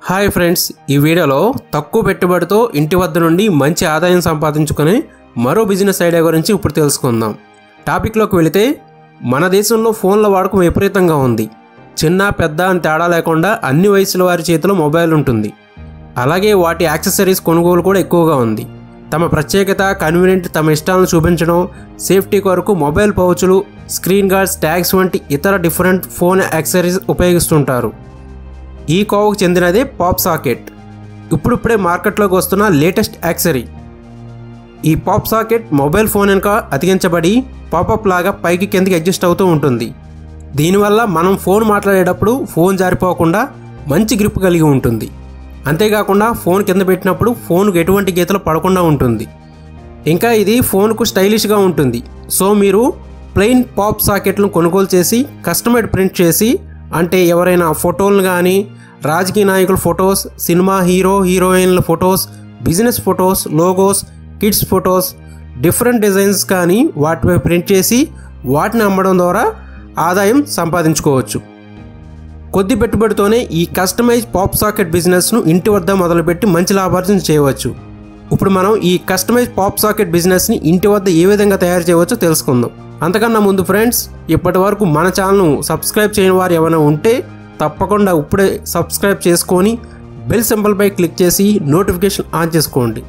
hi friends ఈ వీడియోలో తక్కువ పెట్టుబడితో ఇంటి వద్ద నుండి మంచి ఆదాయం సంపాదించుకునే మరో బిజినెస్ ఐడియా గురించి ఇప్పుడు తెలుసుకుందాం టాపిక్లోకి వెళితే మన దేశంలో ఫోన్ల వాడకం విపరీతంగా ఉంది చిన్న పెద్ద అని తేడా లేకుండా అన్ని వయసుల వారి చేతిలో మొబైల్ ఉంటుంది అలాగే వాటి యాక్సెసరీస్ కొనుగోలు కూడా ఎక్కువగా ఉంది తమ ప్రత్యేకత కన్వీనియంట్ తమ ఇష్టాలను చూపించడం సేఫ్టీ కొరకు మొబైల్ పౌచులు స్క్రీన్ గార్డ్స్ ట్యాగ్స్ వంటి ఇతర డిఫరెంట్ ఫోన్ యాక్సెసరీస్ ఉపయోగిస్తుంటారు ఈ కోవకు చెందినదే పాప్ సాకెట్ ఇప్పుడిప్పుడే మార్కెట్లోకి వస్తున్న లేటెస్ట్ యాక్సరీ ఈ పాప్ సాకెట్ మొబైల్ ఫోన్ వెనుక అతికించబడి పాపప్ లాగా పైకి కిందకి అడ్జస్ట్ అవుతూ ఉంటుంది దీనివల్ల మనం ఫోన్ మాట్లాడేటప్పుడు ఫోన్ జారిపోకుండా మంచి గ్రిప్ కలిగి ఉంటుంది అంతేకాకుండా ఫోన్ కింద పెట్టినప్పుడు ఫోన్కు ఎటువంటి గీతలు పడకుండా ఉంటుంది ఇంకా ఇది ఫోన్కు స్టైలిష్గా ఉంటుంది సో మీరు ప్లెయిన్ పాప్ సాకెట్లను కొనుగోలు చేసి కస్టమైడ్ ప్రింట్ చేసి అంటే ఎవరైనా ఫోటోలను కానీ రాజకీయ నాయకుల ఫొటోస్ సినిమా హీరో హీరోయిన్ల photos business photos logos kids photos different designs కానీ వాటిపై ప్రింట్ చేసి వాటిని అమ్మడం ద్వారా ఆదాయం సంపాదించుకోవచ్చు కొద్ది పెట్టుబడితోనే ఈ కస్టమైజ్ పాప్ సాకెట్ బిజినెస్ను ఇంటి వద్ద మొదలుపెట్టి మంచి లాభార్జన చేయవచ్చు ఇప్పుడు మనం ఈ కస్టమైజ్ పాప్ సాకెట్ బిజినెస్ని ఇంటి వద్ద ఏ విధంగా తయారు చేయవచ్చో తెలుసుకుందాం అంతకన్నా ముందు ఫ్రెండ్స్ ఇప్పటి వరకు మన ఛానల్ను సబ్స్క్రైబ్ చేయని వారు ఏమైనా ఉంటే తప్పకుండా ఇప్పుడే సబ్స్క్రైబ్ చేసుకొని బెల్ సింబల్పై క్లిక్ చేసి నోటిఫికేషన్ ఆన్ చేసుకోండి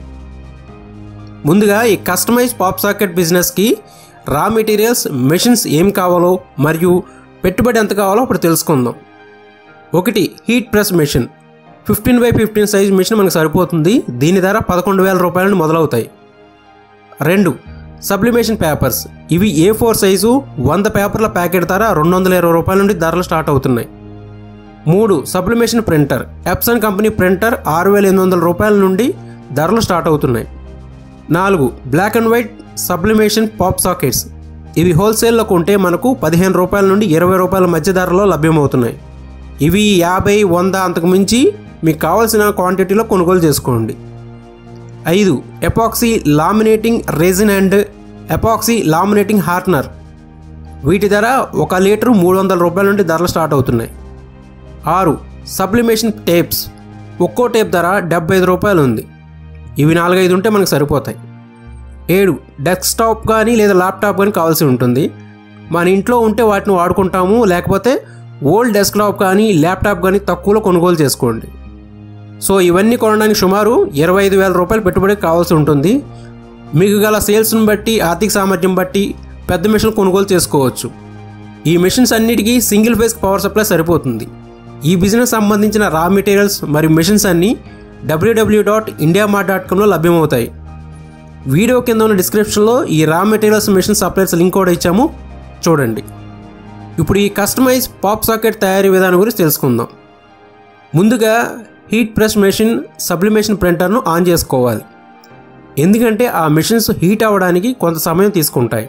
ముందుగా ఈ కస్టమైజ్ పాప్ సాకెట్ బిజినెస్కి రా మెటీరియల్స్ మెషిన్స్ ఏం కావాలో మరియు పెట్టుబడి ఎంత కావాలో ఇప్పుడు తెలుసుకుందాం ఒకటి heat press machine fifteen by fifteen size machine మనకు సరిపోతుంది దీని ధర పదకొండు వేల రూపాయల నుండి మొదలవుతాయి రెండు సబ్లిమేషన్ పేపర్స్ ఇవి ఏ ఫోర్ సైజు వంద పేపర్ల ప్యాకెట్ ధర రెండు వందల ఇరవై రూపాయల నుండి ధరలు స్టార్ట్ అవుతున్నాయి మూడు sublimation printer Epson company printer ఆరు వేల ఎనిమిది వందల రూపాయల నుండి ధరలు స్టార్ట్ అవుతున్నాయి నాలుగు black and white sublimation pop sockets ఇవి హోల్సేల్లో కొంటే మనకు పదిహేను రూపాయల నుండి ఇరవై రూపాయల మధ్య ధరలో లభ్యమవుతున్నాయి ఇవి యాభై వంద అంతకు మించి మీకు కావాల్సిన క్వాంటిటీలో కొనుగోలు చేసుకోండి ఐదు epoxy laminating resin and epoxy laminating hardener వీటి ధర ఒక లీటరు మూడు వందల రూపాయల నుండి ధరలు స్టార్ట్ అవుతున్నాయి ఆరు సబ్లిమేషన్ టేప్స్ ఒక్కో టేప్ ధర డెబ్బై ఐదు రూపాయలు ఉంది ఇవి నాలుగైదు ఉంటే మనకు సరిపోతాయి ఏడు డెస్క్టాప్ కానీ లేదా ల్యాప్టాప్ కానీ కావాల్సి ఉంటుంది మన ఇంట్లో ఉంటే వాటిని వాడుకుంటాము లేకపోతే ఓల్డ్ డెస్క్టాప్ కానీ ల్యాప్టాప్ కానీ తక్కువలో కొనుగోలు చేసుకోండి సో ఇవన్నీ కొనడానికి సుమారు ఇరవై ఐదు వేల రూపాయలు పెట్టుబడి కావాల్సి ఉంటుంది మీకు గల సేల్స్ని బట్టి ఆర్థిక సామర్థ్యం బట్టి పెద్ద మిషన్ కొనుగోలు చేసుకోవచ్చు ఈ మిషన్స్ అన్నిటికీ సింగిల్ ఫేస్ పవర్ సప్లై సరిపోతుంది ఈ బిజినెస్ సంబంధించిన రా మెటీరియల్స్ మరియు మిషన్స్ అన్నీ W W dot India mart dot కామ్లో లభ్యమవుతాయి వీడియో కింద ఉన్న డిస్క్రిప్షన్లో ఈ రా మెటీరియల్స్ మిషన్ సప్లైస్ లింక్ కూడా ఇచ్చాము చూడండి ఇప్పుడు ఈ కస్టమైజ్ పాప్ సాకెట్ తయారీ విధానం గురించి తెలుసుకుందాం ముందుగా హీట్ ప్రెస్ మెషిన్ సబ్లిమేషన్ ప్రింటర్ను ఆన్ చేసుకోవాలి ఎందుకంటే ఆ మెషిన్స్ హీట్ అవ్వడానికి కొంత సమయం తీసుకుంటాయి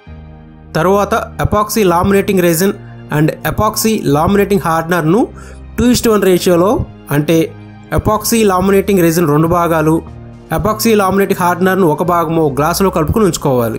తరువాత epoxy laminating resin and epoxy laminating హార్డ్నర్ను టూ ఇస్ట్ వన్ రేషియోలో అంటే ఎపాక్సీ లామినేటింగ్ రెజిన్ రెండు భాగాలు ఎపాక్సీ లామినేటింగ్ హార్డ్నర్ను ఒక భాగము గ్లాసులో కలుపుకొని ఉంచుకోవాలి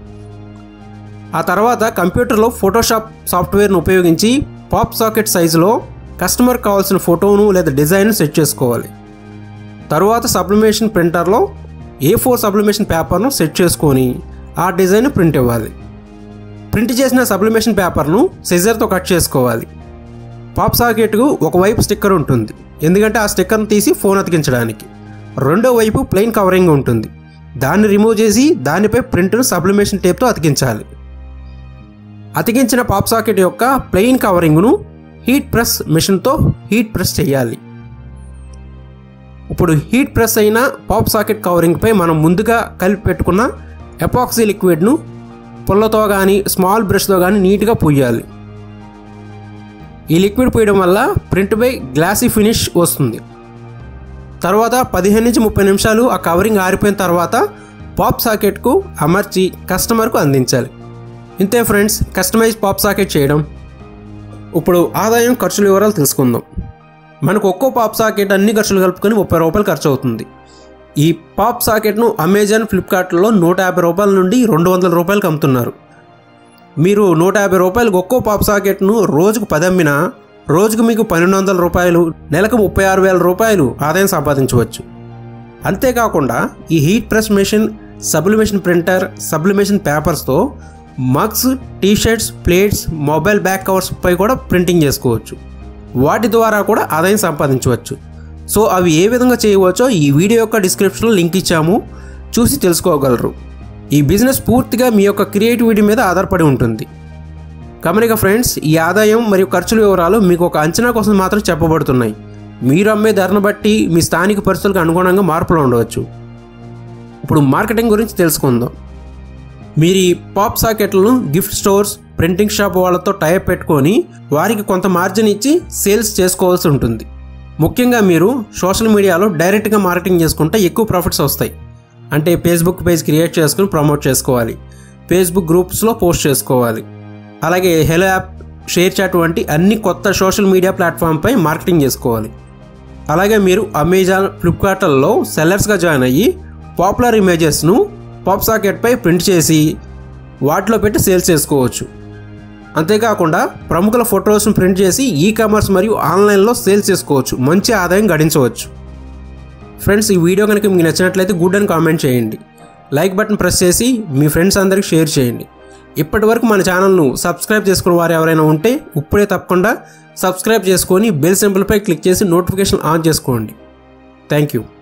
ఆ తర్వాత కంప్యూటర్లో ఫోటోషాప్ సాఫ్ట్వేర్ను ఉపయోగించి పాప్ సాకెట్ సైజులో కస్టమర్ కావాల్సిన ఫోటోను లేదా డిజైన్ను సెట్ చేసుకోవాలి తరువాత సబ్లిమేషన్ ప్రింటర్లో ఏ ఫోర్ సబ్లిమేషన్ పేపర్ను సెట్ చేసుకొని ఆ డిజైన్ ప్రింట్ ఇవ్వాలి ప్రింట్ చేసిన సబ్లిమేషన్ పేపర్ను సిజర్తో కట్ చేసుకోవాలి పాప్ సాకెట్కు ఒకవైపు స్టిక్కర్ ఉంటుంది ఎందుకంటే ఆ స్టిక్కర్ను తీసి ఫోన్ అతికించడానికి రెండో వైపు ప్లెయిన్ కవరింగ్ ఉంటుంది దాన్ని రిమూవ్ చేసి దానిపై ప్రింట్ను సబ్లిమేషన్ టేప్తో అతికించాలి అతికించిన పాప్ సాకెట్ యొక్క ప్లెయిన్ కవరింగ్ను హీట్ ప్రెస్ మిషన్తో హీట్ ప్రెస్ చేయాలి ఇప్పుడు హీట్ ప్రెస్ అయిన పాప్ సాకెట్ కవరింగ్పై మనం ముందుగా కలిపి పెట్టుకున్న ఎపాక్సీ లిక్విడ్ను పుల్లతో కానీ స్మాల్ బ్రష్తో కానీ నీట్గా పూయాలి ఈ లిక్విడ్ పూయడం వల్ల ప్రింట్పై గ్లాసీ ఫినిష్ వస్తుంది తర్వాత పదిహేను నుంచి ముప్పై నిమిషాలు ఆ కవరింగ్ ఆరిపోయిన తర్వాత పాప్ సాకెట్కు అమర్చి కస్టమర్కు అందించాలి ఇంతే ఫ్రెండ్స్ కస్టమైజ్ పాప్ సాకెట్ చేయడం ఇప్పుడు ఆదాయం ఖర్చుల వివరాలు తెలుసుకుందాం మనకు ఒక్కో పాప్ సాకెట్ అన్ని ఖర్చులు కలుపుకొని ముప్పై రూపాయలు ఖర్చు అవుతుంది ఈ పాప్ సాకెట్ను అమెజాన్ ఫ్లిప్కార్ట్లో నూట యాభై రూపాయల నుండి రెండు వందల రూపాయలకు అమ్ముతున్నారు మీరు నూట యాభై రూపాయలకు ఒక్కో పాప్ సాకెట్ను రోజుకు పది అమ్మినా రోజుకు మీకు పన్నెండు వందల రూపాయలు నెలకు ముప్పై ఆరు వేల రూపాయలు ఆదాయం సంపాదించవచ్చు అంతేకాకుండా ఈ heat press machine sublimation printer sublimation పేపర్స్తో mugs T-shirts plates mobile back covers పై కూడా ప్రింటింగ్ చేసుకోవచ్చు వాటి ద్వారా కూడా ఆదాయం సంపాదించవచ్చు సో అవి ఏ విధంగా చేయవచ్చో ఈ వీడియో యొక్క డిస్క్రిప్షన్లో లింక్ ఇచ్చాము చూసి తెలుసుకోగలరు ఈ బిజినెస్ పూర్తిగా మీ యొక్క క్రియేటివిటీ మీద ఆధారపడి ఉంటుంది గమనిక ఫ్రెండ్స్ ఈ ఆదాయం మరియు ఖర్చుల వివరాలు మీకు ఒక అంచనా కోసం మాత్రం చెప్పబడుతున్నాయి మీరు అమ్మే ధరను బట్టి మీ స్థానిక పరిస్థితులకు అనుగుణంగా మార్పులు ఉండవచ్చు ఇప్పుడు మార్కెటింగ్ గురించి తెలుసుకుందాం మీరు ఈ పాప్ సాకెట్లను గిఫ్ట్ స్టోర్స్ ప్రింటింగ్ షాప్ వాళ్ళతో టైప్ పెట్టుకొని వారికి కొంత మార్జిన్ ఇచ్చి సేల్స్ చేసుకోవాల్సి ఉంటుంది ముఖ్యంగా మీరు సోషల్ మీడియాలో డైరెక్ట్గా మార్కెటింగ్ చేసుకుంటే ఎక్కువ ప్రాఫిట్స్ వస్తాయి అంటే ఫేస్బుక్ పేజ్ క్రియేట్ చేసుకుని ప్రమోట్ చేసుకోవాలి ఫేస్బుక్ గ్రూప్స్లో పోస్ట్ చేసుకోవాలి అలాగే హెలో యాప్ షేర్ చాట్ వంటి అన్ని కొత్త సోషల్ మీడియా ప్లాట్ఫామ్పై మార్కెటింగ్ చేసుకోవాలి అలాగే మీరు అమెజాన్ ఫ్లిప్కార్ట్లలో సెల్లర్స్గా జాయిన్ అయ్యి పాపులర్ ఇమేజెస్ను పాప్ సాకెట్పై ప్రింట్ చేసి వాటిలో పెట్టి సేల్స్ చేసుకోవచ్చు అంతేకాకుండా ప్రముఖుల ఫొటోస్ను ప్రింట్ చేసి ఈ కామర్స్ మరియు ఆన్లైన్లో సేల్స్ చేసుకోవచ్చు మంచి ఆదాయం గడించవచ్చు ఫ్రెండ్స్ ఈ వీడియో కనుక మీకు నచ్చినట్లయితే గుడ్ అని కామెంట్ చేయండి లైక్ బటన్ ప్రెస్ చేసి మీ ఫ్రెండ్స్ అందరికి షేర్ చేయండి ఇప్పటి వరకు మన ఛానల్ను సబ్స్క్రైబ్ చేసుకున్న వారు ఎవరైనా ఉంటే ఇప్పుడే తప్పకుండా సబ్స్క్రైబ్ చేసుకొని బెల్ సింబల్పై క్లిక్ చేసి నోటిఫికేషన్ ఆన్ చేసుకోండి థ్యాంక్ యూ